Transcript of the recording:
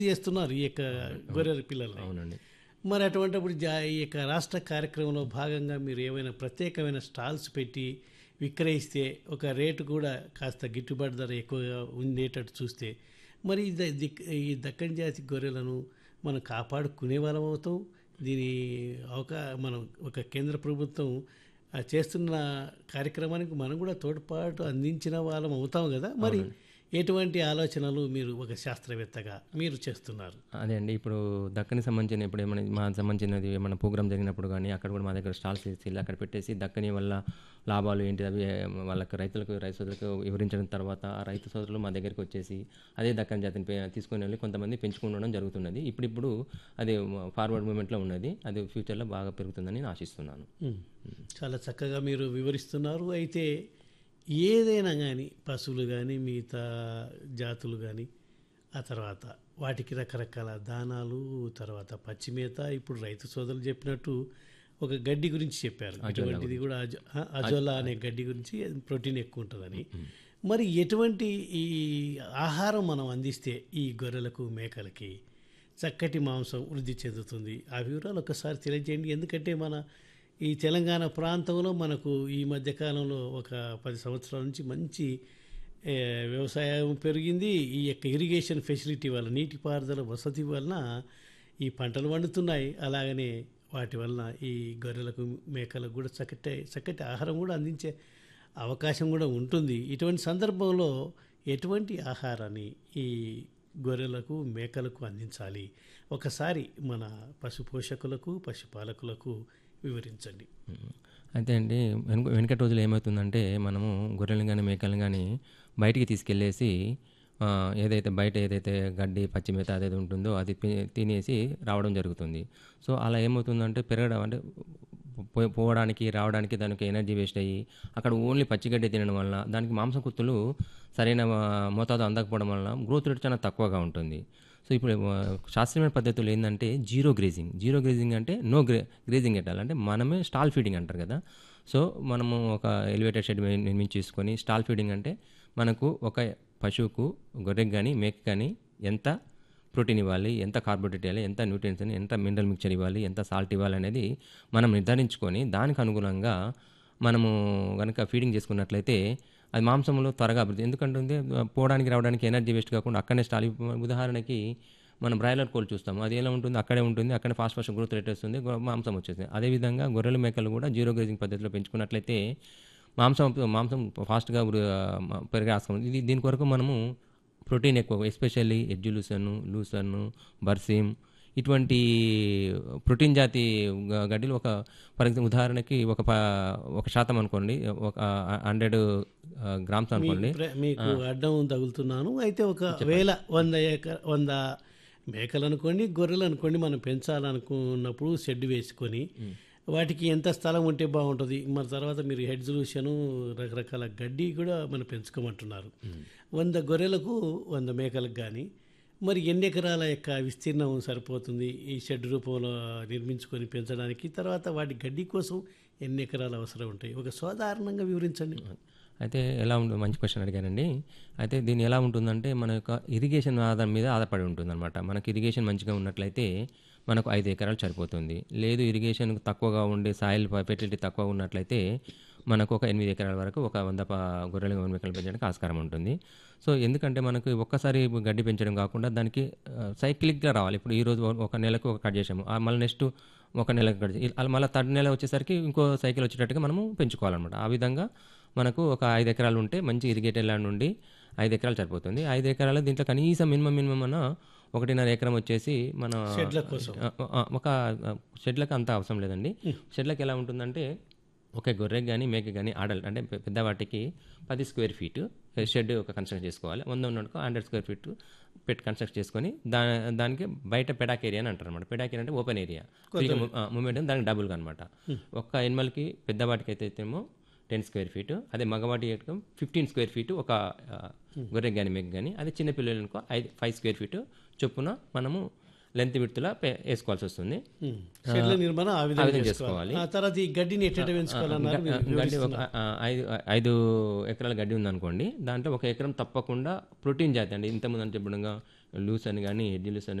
చేస్తున్నారు ఈ యొక్క గొర్రెల పిల్లల్ని అవునండి మరి అటువంటిప్పుడు జా- ఈ యొక్క రాష్ట్ర కార్యక్రమంలో భాగంగా మీరు ఏమైనా ప్రత్యేకమైన స్టాల్స్ పెట్టి విక్రయిస్తే ఒక రేటు కూడా కాస్త గిట్టుబాటు ధర ఎక్కువగా ఉండేటట్టు చూస్తే మరి ఈ ద- దిక్- ఈ దక్కన్ జాతి గొర్రెలను మనం కాపాడుకునే వాళ్ళం అవుతాం దీని అవకా మనం ఒక కేంద్ర ప్రభుత్వం ఆ, చేస్తున్న కార్యక్రమానికి మనం కూడా తోడ్పాటు అందించిన వాళ్ళం అవుతాం కదా మరి ఎటువంటి ఆలోచనలు మీరు ఒక శాస్త్రవేత్తగా మీరు చేస్తున్నారు అదే అండి ఇప్పుడు దక్కని సంబంధించిన ఇప్పుడు ఏమైనా మా సంబంధించినది ఏమైనా ప్రోగ్రామ్ జరిగినప్పుడు కానీ అక్కడ కూడా మా దగ్గర స్టాల్స్ వేసి అక్కడ పెట్టేసి దక్కని వల్ల లాభాలు ఏంటి అవి ఏ, వాళ్ళకి రైతులకు రైతు సోదరులకు వివరించిన తర్వాత ఆ రైతు సోదరులు మా దగ్గరికి వచ్చేసి అదే దక్కని జాతిని పె- తీసుకొని వెళ్ళి కొంతమంది పెంచుకుండడం జరుగుతున్నది ఇప్పుడిప్పుడు అది ఫార్వర్డ్ మూమెంట్లో ఉన్నది అది ఫ్యూచర్లో బాగా పెరుగుతుందని నేను ఆశిస్తున్నాను ఉమ్. చాలా చక్కగా మీరు వివరిస్తున్నారు అయితే ఏదైనా కానీ పశువులు కానీ మిగతా జాతులు కానీ ఆ తర్వాత వాటికి రకరకాల దానాలు తర్వాత పచ్చిమేత ఇప్పుడు రైతు సోదరులు చెప్పినట్టు ఒక గడ్డి గురించి చెప్పారు ఇటువంటిది కూడా అజ- ఆ, అజోలా అనే గడ్డి గురించి ప్రోటీన్ ఎక్కువ ఉంటుందని మరి ఎటువంటి ఈ ఆహారం మనం అందిస్తే ఈ గొర్రెలకు మేకలకి చక్కటి మాంసం వృద్ధి చెందుతుంది ఆ వివరాలు ఒకసారి తెలియజేయండి ఎందుకంటే మన ఈ తెలంగాణ ప్రాంతంలో మనకు ఈ మధ్యకాలంలో ఒక పది సంవత్సరాల నుంచి మంచి ఏ, వ్యవసాయం పెరిగింది ఈ యొక్క ఇరిగేషన్ ఫెసిలిటీ వల్ల నీటిపారుదల వసతి వలన ఈ పంటలు వండుతున్నాయి అలాగనే వాటి వలన ఈ గొర్రెలకు మేకలకు కూడా చక్కటి చక్కటి ఆహారం కూడా అందించే అవకాశం కూడా ఉంటుంది ఇటువంటి సందర్భంలో ఎటువంటి ఆహారాన్ని ఈ గొర్రెలకు మేకలకు అందించాలి ఒకసారి మన పశు పోషకులకు పశుపాలకులకు వివరించండి అయితే అండి వెనుక వెనకటి రోజులు ఏమవుతుందంటే మనము గొర్రెలను కానీ మేకలను కానీ బయటికి తీసుకెళ్ళేసి ఆ, ఏదైతే బయట ఏదైతే గడ్డి పచ్చిమేత అదేది ఉంటుందో అది పి- తినేసి రావడం జరుగుతుంది సో అలా ఏమవుతుందంటే పెరగడం అంటే పో- పోవడానికి రావడానికి దానికి ఎనర్జీ వేస్ట్ అయ్యి అక్కడ ఓన్లీ పచ్చిగడ్డి తినడం వల్ల దానికి మాంసకుత్తులు సరైన ఆ, మోతాదు అందకపోవడం వల్ల గ్రోత్ రేట్ చాలా తక్కువగా ఉంటుంది సో ఇప్పుడు ఆ, శాస్త్రీయమైన పద్ధతులు ఏంటంటే జీరో గ్రేజింగ్ జీరో గ్రేజింగ్ అంటే నో గ్రే గ్రేజింగ్ ఎట్టాలి అంటే మనమే స్టాల్ ఫీడింగ్ అంటారు కదా సో మనము ఒక ఎలివేటెడ్ షెడ్ నిర్మించి తీసుకొని స్టాల్ ఫీడింగ్ అంటే మనకు ఒక పశువుకు గొర్రెకి కానీ మేక కానీ ఎంత ప్రోటీన్ ఇవ్వాలి ఎంత కార్బోహైడ్రేట్ ఇవ్వాలి ఎంత న్యూట్రియన్స్ అని ఎంత మినరల్ మిక్చర్ ఇవ్వాలి ఎంత సాల్ట్ ఇవ్వాలి అనేది మనం నిర్ధారించుకొని దానికి అనుగుణంగా మనము కనుక ఫీడింగ్ చేసుకున్నట్లయితే అది మాంసంలో త్వరగా అభివృద్ధి ఎందుకంటే పోవడానికి రావడానికి ఎనర్జీ వేస్ట్ కాకుండా అక్కడనే స్టాల్ ఉదాహరణకి మనం బ్రాయిలర్ కోళ్ళు చూస్తాము అది ఎలా ఉంటుంది అక్కడే ఉంటుంది అక్కడే ఫాస్ట్ ఫాస్ట్ గ్రోత్ రేట్ వస్తుంది గొ- మాంసం వచ్చేస్తుంది అదేవిధంగా గొర్రెల మేకలు కూడా జీరో గ్రేజింగ్ పద్ధతిలో పెంచుకున్నట్లయితే మాంసం మాంసం ఫాస్ట్గా పెరిగే ఆస్కారం ఉంది. ఇది దీని కొరకు మనము ప్రోటీన్ ఎక్కువ ఎస్పెషల్లీ ఎడ్జులూసన్ లూసన్ బర్సిమ్ ఇటువంటి ప్రోటీన్ జాతి గ- గడ్డిలు ఒక ఫర్ ఎగ్జాంపుల్ ఉదాహరణకి ఒక ప- ఒక శాతం అనుకోండి ఒక హండ్రెడ్ గ్రామ్స్ అనుకోండి ప్ర- మీకు అడ్డం తగులుతున్నాను అయితే ఒక వేల వంద ఏకర్ వంద మేకలు అనుకోండి గొర్రెలు అనుకోండి మనం పెంచాలనుకున్నప్పుడు షెడ్ వేసుకొని వాటికి ఎంత స్థలం ఉంటే బాగుంటుంది మరి తర్వాత మీరు హెడ్ సొల్యూషను రకరకాల గడ్డి కూడా మనం పెంచుకోమంటున్నారు వంద గొర్రెలకు వంద మేకలకు కానీ మరి ఎన్ని ఎకరాల యొక్క విస్తీర్ణం సరిపోతుంది ఈ షెడ్ రూపంలో నిర్మించుకొని పెంచడానికి తర్వాత వాటి గడ్డి కోసం ఎన్ని ఎకరాలు అవసరం ఉంటాయి ఒక సాధారణంగా వివరించండి అయితే ఎలా ఉంటుంది మంచి క్వశ్చన్ అడిగానండి అయితే దీన్ని ఎలా ఉంటుందంటే మన యొక్క ఇరిగేషన్ ఆధారం మీద ఆధారపడి ఉంటుందన్నమాట మనకి ఇరిగేషన్ మంచిగా ఉన్నట్లయితే మనకు ఐదు ఎకరాలు సరిపోతుంది లేదు ఇరిగేషన్ తక్కువగా ఉండే సాయిల్ ఫెర్టిలిటీ తక్కువ ఉన్నట్లయితే మనకు ఒక ఎనిమిది ఎకరాల వరకు ఒక వంద ప- గొర్రెలు మేకలు పెంచడానికి ఆస్కారం ఉంటుంది సో ఎందుకంటే మనకు ఒక్కసారి గడ్డి పెంచడం కాకుండా దానికి సైక్లిక్గా రావాలి ఇప్పుడు ఈ రోజు ఒక నెలకు ఒక కట్ చేసాము ఆ మళ్ళీ నెక్స్ట్ ఒక నెలకు కట్ చేసి అలా మళ్ళీ థర్డ్ నెల వచ్చేసరికి ఇంకో సైకిల్ వచ్చేటట్టుగా మనము పెంచుకోవాలన్నమాట ఆ విధంగా మనకు ఒక ఐదు ఎకరాలు ఉంటే మంచి ఇరిగేటెడ్ ల్యాండ్ నుండి ఐదు ఎకరాలు సరిపోతుంది ఐదు ఎకరాలు దీంట్లో కనీసం మినిమం మినిమం అన్న ఒకటిన్నర ఎకరం వచ్చేసి మన షెడ్ల కోసం ఆ, ఆ, ఒక ఆ, షెడ్లకు అంత అవసరం లేదండి షెడ్లకు ఎలా ఉంటుందంటే ఒక గొర్రెకి కానీ మేక కానీ ఆడల్ అంటే పె- పెద్ద వాటికి పది స్క్వేర్ ఫీట్ షెడ్ ఒక కన్స్ట్రక్ట్ చేసుకోవాలి వంద ఉన్నట్టుకో హండ్రెడ్ స్క్వేర్ ఫీట్ పెట్టి కన్స్ట్రక్ట్ చేసుకొని దా దానికి బయట పెడాక్ ఏరియా అని అంటారు అనమాట పెడాక్ ఏరియా అంటే ఓపెన్ ఏరియా మూమెంట్ దానికి డబుల్గా అనమాట ఒక్క ఎనిమల్కి పెద్ద వాటికి అయితే ఏమో టెన్ స్క్వేర్ ఫీట్ అదే మగవాటి ఫిఫ్టీన్ స్క్వేర్ ఫీట్ ఒక ఆ, గొర్రెకి కానీ మేక కానీ అదే చిన్న పిల్లలు అనుకో ఐదు ఫైవ్ స్క్వేర్ ఫీట్ చొప్పున మనము లెంత్ విడుతులా వేసుకోవాల్సి వస్తుంది షెడ్ల నిర్మాణం ఆ విధంగా విధంగా చేసుకోవాలి ఆ తర్వాత ఈ గడ్డిని ఎట్ట పెంచుకోవాలన్నారు మీరు గడ్డి ఒక ఆ, ఐదు ఐదు ఎకరాల గడ్డి ఉందనుకోండి దాంట్లో ఒక ఎకరం తప్పకుండా ప్రోటీన్ జాతి అండి ఇంతకుముందు అని చెప్పడంగా లూస్ అని కానీ ఎడ్జ్ లూస్ అని